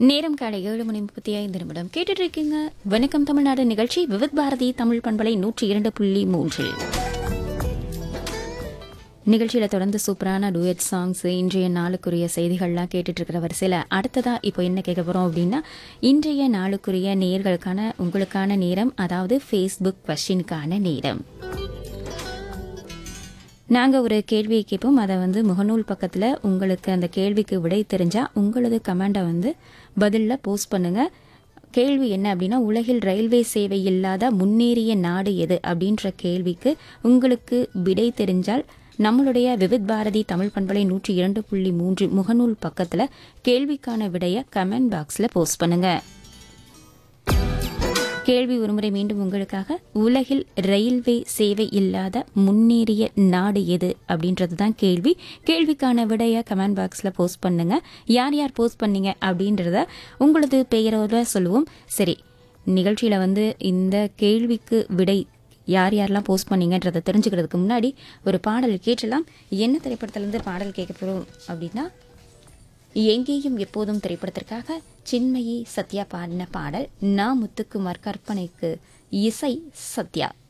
நேரம் காலை ஏழு மணி முப்பத்தி ஐந்து நிமிடம் கேட்டுட்டு இருக்கீங்க வணக்கம் தமிழ்நாடு நிகழ்ச்சி விவித் பாரதி தமிழ் பண்பலை நூற்றி இரண்டு புள்ளி மூன்று நிகழ்ச்சியில தொடர்ந்து சூப்பரான டூயட் சாங்ஸ் இன்றைய நாளுக்குரிய செய்திகள்லாம் கேட்டுட்டு இருக்கிற வரிசையில் அடுத்ததா இப்போ என்ன கேட்க போறோம் அப்படின்னா இன்றைய நாளுக்குரிய நேர்களுக்கான உங்களுக்கான நேரம் அதாவது ஃபேஸ்புக் கொஸ்டினுக்கான நேரம் நாங்க ஒரு கேள்வியை கேட்போம் அதை வந்து முகநூல் பக்கத்துல உங்களுக்கு அந்த கேள்விக்கு விடை தெரிஞ்சா உங்களது கமெண்டை வந்து பதில்ல போஸ்ட் பண்ணுங்க கேள்வி என்ன அப்படின்னா உலகில் ரயில்வே சேவை இல்லாத முன்னேறிய நாடு எது அப்படின்ற கேள்விக்கு உங்களுக்கு விடை தெரிஞ்சால் நம்மளுடைய விவித் பாரதி தமிழ் பண்பலை நூற்றி இரண்டு புள்ளி மூன்று முகநூல் பக்கத்துல கேள்விக்கான விடைய கமெண்ட் பாக்ஸ்ல போஸ்ட் பண்ணுங்க கேள்வி ஒருமுறை மீண்டும் உங்களுக்காக உலகில் ரயில்வே சேவை இல்லாத முன்னேறிய நாடு எது அப்படின்றது தான் கேள்வி கேள்விக்கான விடைய கமெண்ட் பாக்ஸில் போஸ்ட் பண்ணுங்க யார் யார் போஸ்ட் பண்ணீங்க அப்படின்றத உங்களது பெயரோட சொல்லுவோம் சரி நிகழ்ச்சியில வந்து இந்த கேள்விக்கு விடை யார் யாரெல்லாம் போஸ்ட் பண்ணீங்கன்றதை தெரிஞ்சுக்கிறதுக்கு முன்னாடி ஒரு பாடல் கேட்டலாம் என்ன திரைப்படத்திலிருந்து பாடல் கேட்க போகிறோம் அப்படின்னா எங்கேயும் எப்போதும் திரைப்படத்திற்காக சின்மயி சத்யா பாடின பாடல் நா முத்துக்குமார் கற்பனைக்கு இசை சத்யா